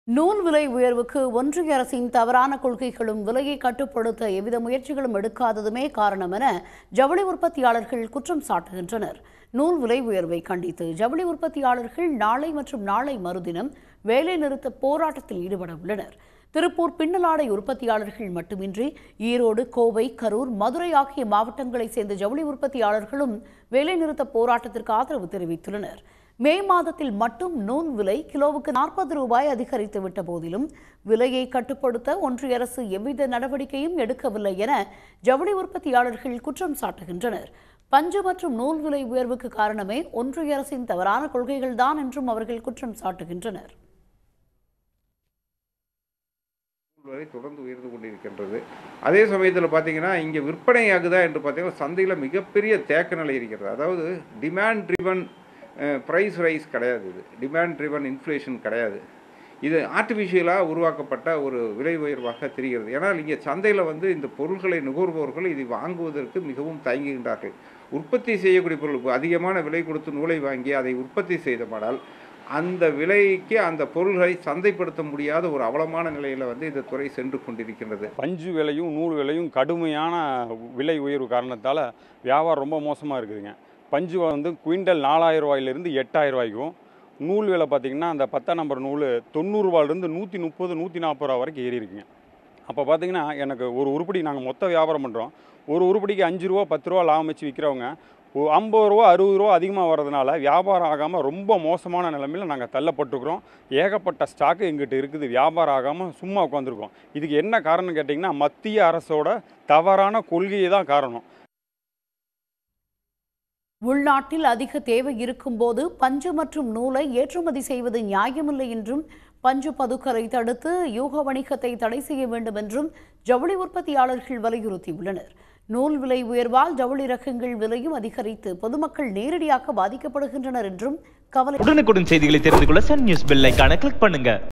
நூல் விலை உயர்வுக்கு ஒன்றிய அரசின் தவறான கொள்கைகளும் விலையை கட்டுப்படுத்த எவ்வித முயற்சிகளும் எடுக்காததுமே காரணம் என ஜவுளி உற்பத்தியாளர்கள் குற்றம் சாட்டுகின்றனர் நூல் விலை உயர்வை கண்டித்து ஜவுளி உற்பத்தியாளர்கள் நாளை மற்றும் நாளை மறுதினம் வேலைநிறுத்த போராட்டத்தில் ஈடுபட உள்ளனர் திருப்பூர் பின்னலாடை உற்பத்தியாளர்கள் மட்டுமின்றி ஈரோடு கோவை கரூர் மதுரை ஆகிய மாவட்டங்களைச் சேர்ந்த ஜவுளி உற்பத்தியாளர்களும் வேலைநிறுத்த போராட்டத்திற்கு ஆதரவு தெரிவித்துள்ளனர் மே மாதத்தில் மட்டும் நூல் விலை கிலோவுக்கு நாற்பது ரூபாய் அதிகரித்து விட்ட போதிலும் விலையை கட்டுப்படுத்த ஒன்றிய அரசு எவ்வித நடவடிக்கையும் எடுக்கவில்லை என ஜவுளி உற்பத்தியாளர்கள் குற்றம் சாட்டுகின்றனர் பஞ்சு மற்றும் நூல் விலை உயர்வுக்கு காரணமே ஒன்றிய அரசின் தவறான கொள்கைகள்தான் என்றும் அவர்கள் குற்றம் சாட்டுகின்றனர் வரை தொடர்ந்து உயர்ந்து கொண்டிருக்கின்றது அதே சமயத்தில் பார்த்தீங்கன்னா இங்கே விற்பனை ஆகுதா என்று பார்த்தீங்கன்னா சந்தையில் மிகப்பெரிய தேக்க நிலை இருக்கிறது அதாவது டிமாண்ட் ட்ரிவன் ப்ரைஸ் ரைஸ் கிடையாது இது டிமாண்ட் ட்ரிவன் இன்ஃப்ளேஷன் கிடையாது இது ஆர்டிஃபிஷியலாக உருவாக்கப்பட்ட ஒரு விலை உயர்வாக தெரிகிறது ஏன்னால் இங்கே சந்தையில் வந்து இந்த பொருள்களை நுகர்வோர்கள் இது வாங்குவதற்கு மிகவும் தயங்குகின்றார்கள் உற்பத்தி செய்யக்கூடிய பொருள் அதிகமான விலை கொடுத்து நூலை வாங்கி அதை உற்பத்தி செய்தமானால் அந்த விலைக்கு அந்த பொருள்களை சந்தைப்படுத்த முடியாத ஒரு அவலமான நிலையில் வந்து இந்த துறை சென்று கொண்டிருக்கின்றது பஞ்சு விலையும் நூல் விலையும் கடுமையான விலை உயர்வு காரணத்தால் வியாபாரம் ரொம்ப மோசமாக இருக்குதுங்க பஞ்சு வந்து குவிண்டல் நாலாயிரம் ரூபாயிலிருந்து எட்டாயிரம் ரூபாய்க்கும் நூல் விலை பார்த்திங்கன்னா அந்த பத்தாம் நம்பர் நூல் தொண்ணூறுரூவாலேருந்து நூற்றி முப்பது நூற்றி நாற்பது ரூபா வரைக்கும் ஏறி இருக்குங்க அப்போ பார்த்தீங்கன்னா எனக்கு ஒரு உருப்படி நாங்கள் மொத்த வியாபாரம் பண்ணுறோம் ஒரு உருப்படிக்கு அஞ்சு ரூபா பத்து ரூபா லாபம் வச்சு விற்கிறவங்க ஒரு ஐம்பது ரூபா அறுபது ரூபா அதிகமாக வர்றதுனால வியாபாரம் ஆகாமல் ரொம்ப மோசமான நிலைமையில் நாங்கள் தள்ளப்பட்டுருக்குறோம் ஏகப்பட்ட ஸ்டாக்கு எங்கிட்ட இருக்குது வியாபாரம் ஆகாமல் சும்மா உட்காந்துருக்கோம் இதுக்கு என்ன காரணம் கேட்டிங்கன்னா மத்திய அரசோட தவறான கொள்கையே தான் காரணம் உள்நாட்டில் அதிக தேவை இருக்கும்போது பஞ்சு மற்றும் நூலை ஏற்றுமதி செய்வது நியாயமில்லை என்றும் பஞ்சு பதுக்கலை தடுத்து யூக வணிகத்தை தடை செய்ய வேண்டும் என்றும் ஜவுளி உற்பத்தியாளர்கள் வலியுறுத்தியுள்ளனர் நூல் விலை உயர்வால் ஜவுளி ரகங்கள் விலையும் அதிகரித்து பொதுமக்கள் நேரடியாக பாதிக்கப்படுகின்றனர் என்றும் கவலை உடனுக்குடன் செய்திகளை தெரிந்து கொள்ள சன் நியூஸ் பெல் ஐகானை கிளிக் பண்ணுங்க